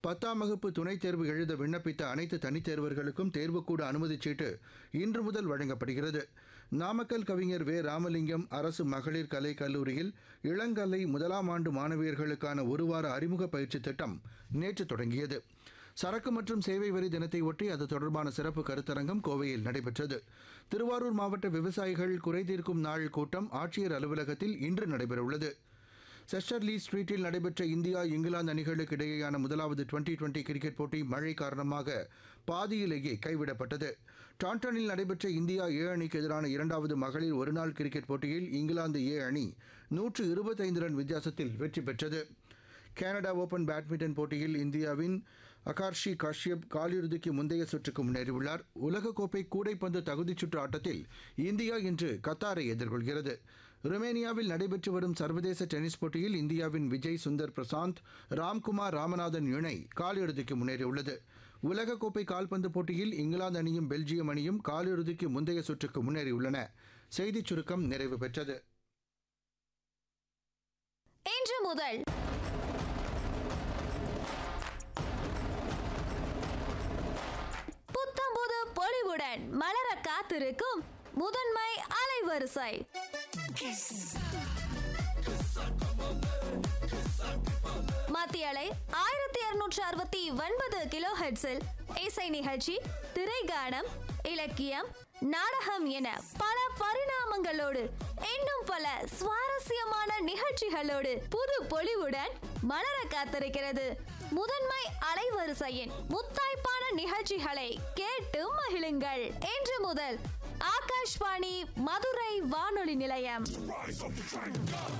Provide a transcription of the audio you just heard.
பத்தாம் வகுப்பு துணைத் தேர்வு எழுத விண்ணப்பித்த அனைத்து தனித் தேர்வர்களுக்கும் தேர்வுக்கூட அனுமதிச் சீட்டு இன்று முதல் வழங்கப்படுகிறது நாமக்கல் கவிஞர் வே ராமலிங்கம் அரசு மகளிர் கலை கல்லூரியில் இளங்கலை முதலாம் ஆண்டு மாணவியர்களுக்கான ஒருவார அறிமுக பயிற்சி திட்டம் நேற்று தொடங்கியது சரக்கு மற்றும் சேவை வரி தினத்தை ஒட்டி அது தொடர்பான சிறப்பு கருத்தரங்கம் கோவையில் நடைபெற்றது திருவாரூர் மாவட்ட விவசாயிகள் குறைதீர்க்கும் நாள் கூட்டம் ஆட்சியர் அலுவலகத்தில் இன்று நடைபெறவுள்ளது செஸ்டர்லி ஸ்ட்ரீட்டில் நடைபெற்ற இந்தியா இங்கிலாந்து அணிகளுக்கு இடையேயான முதலாவது டுவெண்டி டுவெண்டி கிரிக்கெட் போட்டி மழை காரணமாக பாதியிலேயே கைவிடப்பட்டது டாண்டனில் நடைபெற்ற இந்தியா ஏ அணிக்கு எதிரான இரண்டாவது மகளிர் ஒருநாள் கிரிக்கெட் போட்டியில் இங்கிலாந்து ஏ அணி நூற்று இருபத்தைந்து ரன் வித்தியாசத்தில் வெற்றி பெற்றது கனடா ஓபன் பேட்மிண்டன் போட்டியில் இந்தியாவின் அகார்ஷி காஷ்யப் காலிறுதிக்கு முந்தைய சுற்றுக்கு முன்னேறியுள்ளார் உலகக்கோப்பை கூடைப்பந்து தகுதிச் சுற்று ஆட்டத்தில் இந்தியா இன்று கத்தாரை எதிர்கொள்கிறது ருமேனியாவில் நடைபெற்று வரும் சர்வதேச டென்னிஸ் போட்டியில் இந்தியாவின் விஜய் சுந்தர் பிரசாந்த் ராம்குமார் ராமநாதன் இணை காலிறுதிக்கு முன்னேறியுள்ளது உலகக்கோப்பை கால்பந்து போட்டியில் இங்கிலாந்து அணியும் பெல்ஜியம் அணியும் காலிறுதிக்கு முந்தைய சுற்றுக்கு முன்னேறியுள்ளன செய்திச் சுருக்கம் நிறைவு பெற்றது இன்று முதல் புத்தம்புது பொலிவுடன் மலர காத்திருக்கும் முதன்மை அலைவரிசை மத்திய அலை ஆயிரத்தி இருநூற்று அறுபத்தி ஒன்பது கிலோ ஹெட்ஸில் இசை நிகழ்ச்சி திரைகானம் இலக்கியம் நாடகம் என பல பரிணாமங்களோடு இன்னும் பல சுவாரஸ்யமான நிகழ்ச்சிகளோடு புது பொலிவுடன் மலர காத்திருக்கிறது முதன்மை அலைவரிசையின் முத்தாய்ப்பான நிகழ்ச்சிகளை கேட்டு மகிழுங்கள் இன்று முதல் ஆகாஷ்வாணி மதுரை வானொலி நிலையம் Rise of the dragon.